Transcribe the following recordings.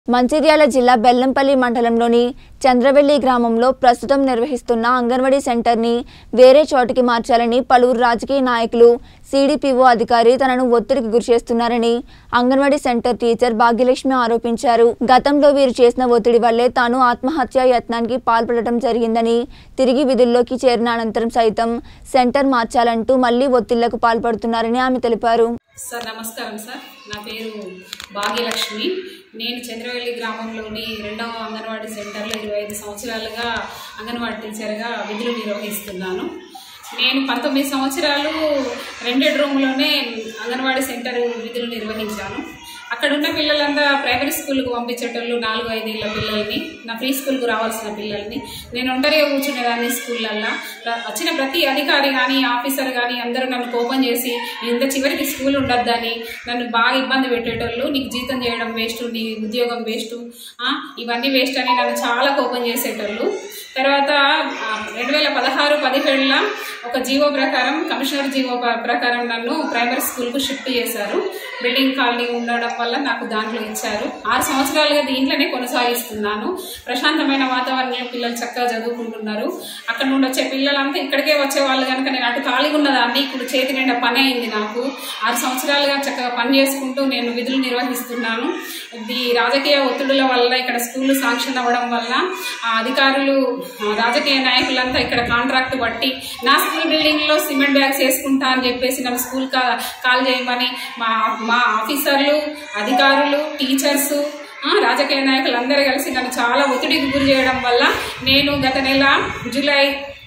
మంచిర్యాల జిల్లా బెల్లంపల్లి మండలంలోని చంద్రవెల్లి గ్రామంలో ప్రస్తుతం నిర్వహిస్తున్న అంగన్వాడీ సెంటర్ని వేరే చోటికి మార్చాలని పలువురు రాజకీయ నాయకులు సిడిపిఓ అధికారి తనను ఒత్తిడికి గురిచేస్తున్నారని అంగన్వాడీ సెంటర్ టీచర్ భాగ్యలక్ష్మి ఆరోపించారు గతంలో వీరు చేసిన ఒత్తిడి వల్లే తాను ఆత్మహత్యా యత్నానికి పాల్పడటం జరిగిందని తిరిగి విధుల్లోకి చేరిన అనంతరం సైతం సెంటర్ మార్చాలంటూ మళ్లీ ఒత్తిళ్లకు పాల్పడుతున్నారని ఆమె తెలిపారు సార్ నమస్కారం సార్ నా పేరు భాగ్యలక్ష్మి నేను చంద్రవెల్లి గ్రామంలోని రెండవ అంగన్వాడీ సెంటర్లో ఇరవై ఐదు సంవత్సరాలుగా అంగన్వాడీ టీచర్గా విధులు నిర్వహిస్తున్నాను నేను పంతొమ్మిది సంవత్సరాలు రెండెడ్ రూమ్లోనే అంగన్వాడీ సెంటర్ విధులు నిర్వహించాను అక్కడ ఉన్న పిల్లలంతా ప్రైమరీ స్కూల్కి పంపించేటోళ్ళు నాలుగు ఐదేళ్ల పిల్లల్ని నా ప్రీ స్కూల్కి రావాల్సిన పిల్లల్ని నేను ఒంటరిగా కూర్చునేదాన్ని స్కూళ్ళల్లో ప్ర- వచ్చిన ప్రతి అధికారి కానీ ఆఫీసర్ కానీ అందరూ నన్ను కోపం చేసి ఇంత చివరికి స్కూల్ ఉండొద్దని నన్ను బాగా ఇబ్బంది పెట్టేటోళ్ళు నీకు జీతం చేయడం వేస్ట్ నీ ఉద్యోగం వేస్ట్ ఇవన్నీ వేస్ట్ అని నన్ను చాలా కోపం చేసేటోళ్ళు తర్వాత రెండు వేల పదహారు పదిహేడులో ఒక జీవో ప్రకారం కమిషనర్ జీవో ప్ర- ప్రకారం నన్ను ప్రైమరీ స్కూల్కు షిఫ్ట్ చేశారు బిల్డింగ్ కాలనీ ఉండడం వల్ల నాకు దాంట్లో ఇచ్చారు ఆరు సంవత్సరాలుగా దీంట్లోనే కొనసాగిస్తున్నాను ప్రశాంతమైన వాతావరణంలో పిల్లలు చక్కగా చదువుకుంటున్నారు అక్కడ నుండి వచ్చే పిల్లలంతా ఇక్కడికే వచ్చే వాళ్ళు కనుక నేను అటు ఖాళీగా ఉన్నదాన్ని ఇప్పుడు చేతి నిండా పని అయింది నాకు ఆరు సంవత్సరాలుగా చక్కగా పని చేసుకుంటూ నేను విధులు నిర్వహిస్తున్నాను ఇది రాజకీయ ఒత్తిడుల వల్ల ఇక్కడ స్కూల్ శాంక్షన్ అవ్వడం వల్ల ఆ అధికారులు ఆ రాజకీయ నాయకులంతా ఇక్కడ కాంట్రాక్ట్ బట్టి నా స్కూల్ బిల్డింగ్ లో సిమెంట్ బ్యాగ్స్ వేసుకుంటా అని చెప్పేసి నన్ను స్కూల్ కా కాల్ చేయమని మా మా ఆఫీసర్లు అధికారులు టీచర్స్ ఆ, రాజకీయ నాయకులు అందరూ కలిసి నన్ను చాలా ఒత్తిడికి గురి చేయడం వల్ల నేను గత నెల జూలై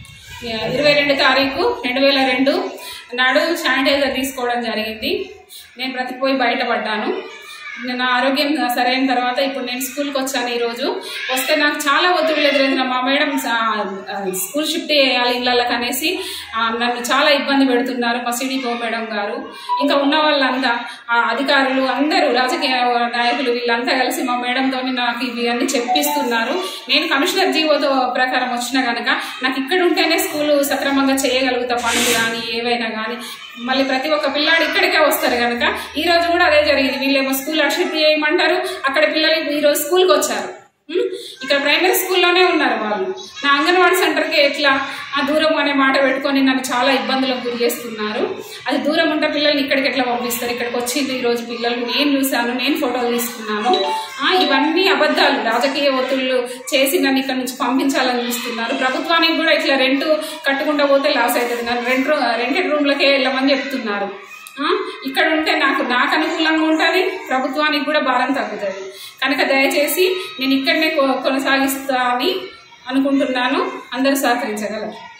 ఇరవై రెండు తారీఖు రెండు వేల రెండు నాడు శానిటైజర్ తీసుకోవడం జరిగింది నేను బ్రతికిపోయి బయటపడ్డాను నేను నా ఆరోగ్యం సరైన తర్వాత ఇప్పుడు నేను స్కూల్కి వచ్చాను ఈరోజు వస్తే నాకు చాలా ఒత్తిడి ఎదురైంది మా మేడం ఆ, ఆ, స్కూల్ షిఫ్ట్ చేయాలి ఇళ్ళకి అనేసి ఆ, నన్ను చాలా ఇబ్బంది పెడుతున్నారు మా సిడిపో మేడం గారు ఇంకా ఉన్న వాళ్ళంతా ఆ అధికారులు అందరూ రాజకీయ నాయకులు వీళ్ళంతా కలిసి మా మేడంతో నాకు ఇవి అన్ని చెప్పిస్తున్నారు నేను కమిషనర్ జీవోతో ప్రకారం వచ్చిన కనుక నాకు ఇక్కడ ఉంటేనే స్కూల్ సక్రమంగా చేయగలుగుతా పనులు కానీ ఏవైనా కానీ మళ్ళీ ప్రతి ఒక్క పిల్లాడు ఇక్కడికే వస్తారు కనుక ఈ రోజు కూడా అదే జరిగింది వీళ్ళేమో స్కూల్ షిఫ్ట్ చేయమంటారు అక్కడ పిల్లలు ఈ రోజు స్కూల్కి వచ్చారు ఉం? ఇక్కడ ప్రైమరీ స్కూల్లోనే ఉన్నారు వాళ్ళు నా అంగన్వాడీ సెంటర్కి ఎట్లా ఆ దూరం అనే మాట పెట్టుకొని నన్ను చాలా ఇబ్బందులకు గురి చేస్తున్నారు అది దూరం ఉంటే పిల్లల్ని ఇక్కడికి ఎట్లా పంపిస్తారు ఇక్కడికి వచ్చింది ఈ రోజు పిల్లలు నేను చూశాను నేను ఫోటోలు తీసుకున్నాను ఆ, ఇవన్నీ అబద్ధాలు రాజకీయ ఒత్తిళ్ళు చేసి నన్ను ఇక్కడ నుంచి పంపించాలని చూస్తున్నారు ప్రభుత్వానికి కూడా ఇట్లా రెంట్ కట్టుకుంటూ పోతే లాస్ అవుతుంది నన్ను రెంట్ రెంటెడ్ రూమ్లకే వెళ్ళమని చెప్తున్నారు ఆ, ఇక్కడ ఉంటే నాకు నాకు అనుకూలంగా ఉంటుంది ప్రభుత్వానికి కూడా భారం తగ్గుతుంది కనుక దయచేసి నేను ఇక్కడనే కొ- కొనసాగిస్తా అని అనుకుంటున్నాను అందరూ సహకరించగలరు